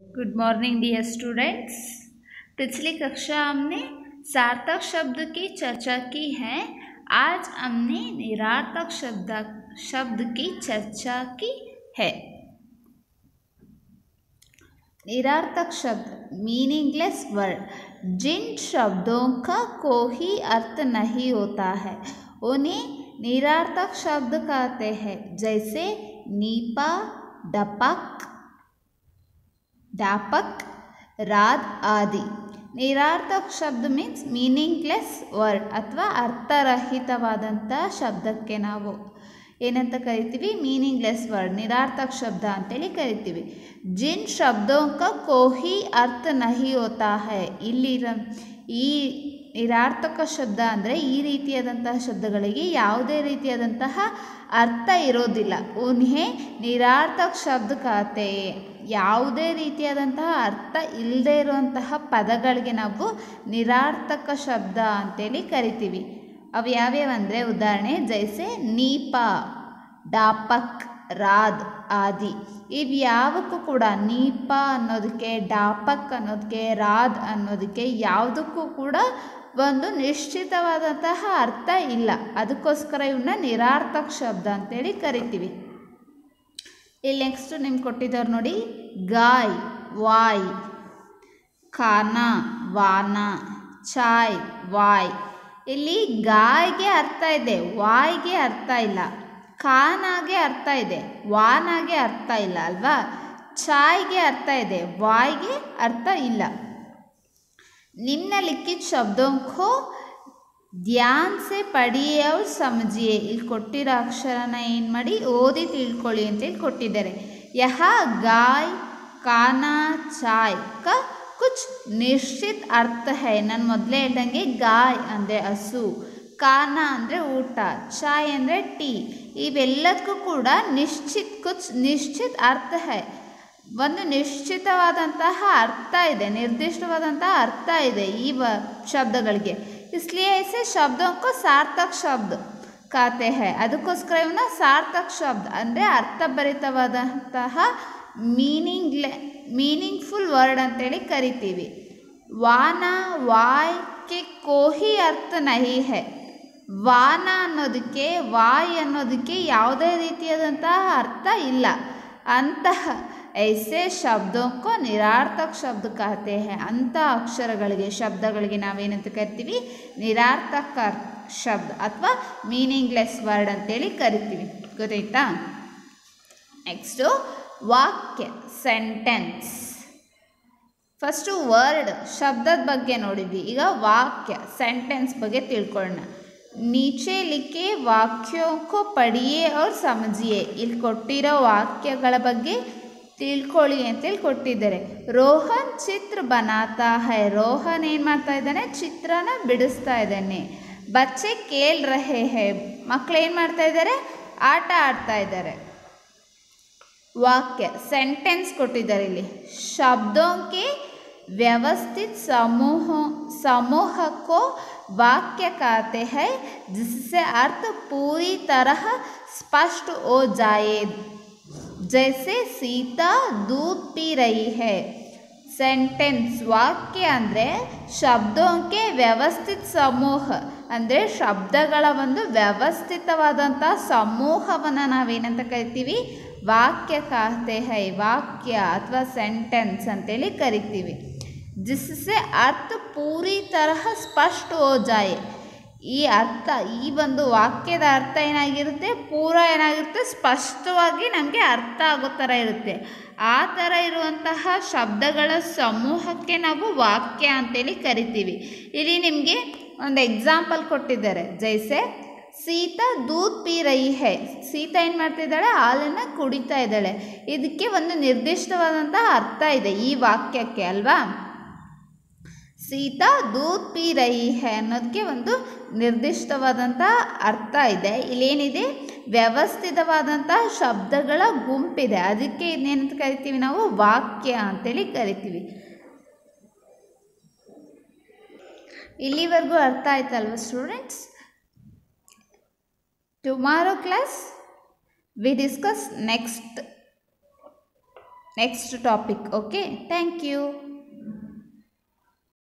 good morning dear students पिछली कक्षा हमने सार्थक शब्द की चर्चा की है आज हमने निरार्थक शब्द शब्द की चर्चा की है निरार्थक शब्द मीनिंगलेस वर्ड जिन शब्दों का कोई अर्थ नहीं होता है उन्हें निरार्थक शब्द कहते हैं जैसे नीपा डपक डापक ರಾದ್ ಆದಿ ನಿರಾರ್ಥಕ ಶಬ್ದ ಮೀನ್ಸ್ ಮೀನಿಂಗ್ಲೆಸ್ ವರ್ಡ್ ಅಥವಾ ಅರ್ಥರಹಿತವಾದಂಥ ಶಬ್ದಕ್ಕೆ ನಾವು ಏನಂತ ಕರಿತೀವಿ ಮೀನಿಂಗ್ಲೆಸ್ ವರ್ಡ್ ನಿರಾರ್ಥಕ ಶಬ್ದ ಅಂತೇಳಿ ಕರಿತೀವಿ ಜಿನ್ ಶಬ್ದೋಂಕ ಕೋಹಿ ಅರ್ಥ ನಹಿ ಹೋತಾ ಹೈ ಇಲ್ಲಿರ ಈ ನಿರಾರ್ಥಕ ಶಬ್ದ ಅಂದರೆ ಈ ರೀತಿಯಾದಂತಹ ಶಬ್ದಗಳಿಗೆ ಯಾವುದೇ ರೀತಿಯಾದಂತಹ ಅರ್ಥ ಇರೋದಿಲ್ಲ ಉನ್ಹೆ ನಿರಾರ್ಥಕ ಶಬ್ದ ಖಾತೆ ಯಾವುದೇ ರೀತಿಯಾದಂತಹ ಅರ್ಥ ಇಲ್ಲದೆ ಇರುವಂತಹ ಪದಗಳಿಗೆ ನಾವು ನಿರಾರ್ಥಕ ಶಬ್ದ ಅಂತೇಳಿ ಕರಿತೀವಿ ಅವು ಯಾವ್ಯಾವ ಅಂದರೆ ಉದಾಹರಣೆ ಜೈಸೆ ನೀಪ ಡಾಪಕ್ ರಾದ್ ಆದಿ ಇವು ಯಾವಕ್ಕೂ ಕೂಡ ನೀಪ ಅನ್ನೋದಕ್ಕೆ ಡಾಪಕ್ ಅನ್ನೋದಕ್ಕೆ ರಾದ್ ಅನ್ನೋದಕ್ಕೆ ಯಾವುದಕ್ಕೂ ಕೂಡ ಒಂದು ನಿಶ್ಚಿತವಾದಂತಹ ಅರ್ಥ ಇಲ್ಲ ಅದಕ್ಕೋಸ್ಕರ ಇವನ್ನ ನಿರಾರ್ಥಕ ಶಬ್ದ ಅಂತೇಳಿ ಕರಿತೀವಿ ಇಲ್ಲಿ ನೆಕ್ಸ್ಟ್ ನಿಮ್ಗೆ ಕೊಟ್ಟಿದ್ದಾರೆ ನೋಡಿ ಗಾಯ್ ವಾಯ್ ಖಾನ ವಾನ ಚಾಯ್ ವಾಯ್ ಇಲ್ಲಿ ಗಾಯ್ಗೆ ಅರ್ಥ ಇದೆ ವಾಯ್ಗೆ ಅರ್ಥ ಇಲ್ಲ ಖಾನಾಗೆ ಅರ್ಥ ಇದೆ ವಾನಾಗೆ ಅರ್ಥ ಇಲ್ಲ ಅಲ್ವಾ ಚಾಯ್ಗೆ ಅರ್ಥ ಇದೆ ವಾಯ್ಗೆ ಅರ್ಥ ಇಲ್ಲ ನಿಮ್ನಲಿಖಿತ ಶಬ್ದೋं को ಧ್ಯಾನ್ ಸೆ ಪಡಿಯೇ ಅವ್ರು ಸಮಜಿಯೇ ಇಲ್ಲಿ ಕೊಟ್ಟಿರೋ ಅಕ್ಷರನ ಏನು ಮಾಡಿ ಓದಿ ತಿಳ್ಕೊಳ್ಳಿ ಅಂತೇಳಿ ಕೊಟ್ಟಿದ್ದಾರೆ ಯಹ ಗಾಯ್ ಕಾನ ಚಾಯ್ ಕ ಕುಚ್ ನಿಶ್ಚಿತ್ ಅರ್ಥ ಹೈ ನಾನು ಮೊದಲೇ ಹೇಳ್ದಂಗೆ ಗಾಯ್ ಅಂದರೆ ಹಸು ಕಾನ ಅಂದರೆ ಊಟ ಚಾಯ್ ಅಂದರೆ ಟೀ ಇವೆಲ್ಲದಕ್ಕೂ ಕೂಡ ನಿಶ್ಚಿತ್ ಕುಚ್ ನಿಶ್ಚಿತ್ ಅರ್ಥ ಹೈ ಒಂದು ನಿಶ್ಚಿತವಾದಂತಹ ಅರ್ಥ ಇದೆ ನಿರ್ದಿಷ್ಟವಾದಂತಹ ಅರ್ಥ ಇದೆ ಈ ವ ಶಬ್ದಗಳಿಗೆ इसलिए ऐसे शब्दों को सार्थक शब्द कहते हैं ಅದಕ್ಕೋಸ್ಕರ ಇವನ್ನ ಸಾರ್ಥಕ ಶಬ್ದ ಅಂದರೆ ಅರ್ಥಭರಿತವಾದಂತಹ ಮೀನಿಂಗ್ಲೆ ಮೀನಿಂಗ್ಫುಲ್ ವರ್ಡ್ ಅಂತೇಳಿ ಕರಿತೀವಿ ವಾನ ವಾಯ್ ಕೆ ಕೋಹಿ ಅರ್ಥ ನಹಿ ಹೈ ವಾನ ಅನ್ನೋದಕ್ಕೆ ವಾಯ್ ಅನ್ನೋದಕ್ಕೆ ಯಾವುದೇ ರೀತಿಯಾದಂತಹ ಅರ್ಥ ಇಲ್ಲ ಅಂತಹ ಐಸೆ ಶಬ್ದಕ್ಕೂ ನಿರಾರ್ಥಕ ಶಬ್ದ ಕಹತೆ ಹೇ ಅಂಥ ಅಕ್ಷರಗಳಿಗೆ ಶಬ್ದಗಳಿಗೆ ನಾವೇನಂತ ಕರಿತೀವಿ ನಿರಾರ್ಥಕ ಶಬ್ದ ಅಥವಾ ಮೀನಿಂಗ್ಲೆಸ್ ವರ್ಡ್ ಅಂತೇಳಿ ಕರಿತೀವಿ ಗೊತ್ತಾಯ್ತಾ ನೆಕ್ಸ್ಟು ವಾಕ್ಯ ಸೆಂಟೆನ್ಸ್ ಫಸ್ಟು ವರ್ಡ್ ಶಬ್ದದ ಬಗ್ಗೆ ನೋಡಿದ್ವಿ ಈಗ ವಾಕ್ಯ ಸೆಂಟೆನ್ಸ್ ಬಗ್ಗೆ ತಿಳ್ಕೊಳ್ಳೋಣ ನೀಚೆ ಲಿಖೆ ವಾಕ್ಯೋಕ್ಕೋ ಪಡಿಯೇ ಅವ್ರು ಸಮಜಿಯೇ ಇಲ್ಲಿ ಕೊಟ್ಟಿರೋ ವಾಕ್ಯಗಳ ಬಗ್ಗೆ ತಿಳ್ಕೊಳ್ಳಿ ಅಂತೇಳಿ ಕೊಟ್ಟಿದ್ದಾರೆ ರೋಹನ್ ಚಿತ್ರ ಬನಾತಾ ಹೈ ರೋಹನ್ ಏನು ಮಾಡ್ತಾ ಇದ್ದಾನೆ ಚಿತ್ರನ ಬಿಡಿಸ್ತಾ ಇದ್ದಾನೆ ಬಚ್ಚೆ ಕೇಳ್ ರಹೆ ಹೈ ಮಕ್ಳು ಏನು ಮಾಡ್ತಾ ಇದ್ದಾರೆ ಆಟ ಆಡ್ತಾ ಇದ್ದಾರೆ ವಾಕ್ಯ ಸೆಂಟೆನ್ಸ್ ಕೊಟ್ಟಿದ್ದಾರೆ ಇಲ್ಲಿ ಶಬ್ದೋಂಕೆ व्यवस्थित समूह समूह को वाक्य कहते हैं जिससे अर्थ पूरी तरह स्पष्ट हो जाए जैसे सीता दूध पी रही है ಸೆಂಟೆನ್ಸ್ ವಾಕ್ಯ ಅಂದರೆ ಶಬ್ದೋಂಕೆ ವ್ಯವಸ್ಥಿತ ಸಮೂಹ ಅಂದರೆ ಶಬ್ದಗಳ ಒಂದು ವ್ಯವಸ್ಥಿತವಾದಂಥ ಸಮೂಹವನ್ನು ನಾವೇನಂತ ಕರಿತೀವಿ ವಾಕ್ಯ ಕಾತೆ ಹೈ ವಾಕ್ಯ ಅಥವಾ ಸೆಂಟೆನ್ಸ್ ಅಂತೇಳಿ ಕರಿತೀವಿ ಜಿಸ್ಸೆ ಅರ್ಥ ಪೂರಿ ತರಹ ಸ್ಪಷ್ಟ ಹೋ ಜಾಯೆ ಈ ಅರ್ಥ ಈ ಒಂದು ವಾಕ್ಯದ ಅರ್ಥ ಏನಾಗಿರುತ್ತೆ ಪೂರ ಏನಾಗಿರುತ್ತೆ ಸ್ಪಷ್ಟವಾಗಿ ನಮಗೆ ಅರ್ಥ ಆಗೋ ಥರ ಇರುತ್ತೆ ಆ ಥರ ಇರುವಂತಹ ಶಬ್ದಗಳ ಸಮೂಹಕ್ಕೆ ನಾವು ವಾಕ್ಯ ಅಂತೇಳಿ ಕರಿತೀವಿ ಇಲ್ಲಿ ನಿಮಗೆ ಒಂದು ಎಕ್ಸಾಂಪಲ್ ಕೊಟ್ಟಿದ್ದಾರೆ ಜೈಸೆ ಸೀತಾ ದೂದ್ ಪಿ ರೈ ಹೈ ಸೀತಾ ಏನು ಮಾಡ್ತಿದ್ದಾಳೆ ಹಾಲನ್ನು ಕುಡಿತಾ ಇದ್ದಾಳೆ ಇದಕ್ಕೆ ಒಂದು ನಿರ್ದಿಷ್ಟವಾದಂತಹ ಅರ್ಥ ಇದೆ ಈ ವಾಕ್ಯಕ್ಕೆ ಅಲ್ವಾ ಸೀತಾ ದೂದ್ ಪಿ ರಹಿ ಹೈ ಅನ್ನೋದಕ್ಕೆ ಒಂದು ನಿರ್ದಿಷ್ಟವಾದಂಥ ಅರ್ಥ ಇದೆ ಇಲ್ಲೇನಿದೆ ವ್ಯವಸ್ಥಿತವಾದಂತಹ ಶಬ್ದಗಳ ಗುಂಪಿದೆ ಅದಕ್ಕೆ ಇನ್ನೇನಂತ ಕರಿತೀವಿ ನಾವು ವಾಕ್ಯ ಅಂತೇಳಿ ಕರಿತೀವಿ ಇಲ್ಲಿವರೆಗೂ ಅರ್ಥ ಆಯ್ತಲ್ವ students tomorrow class we discuss next next topic okay thank you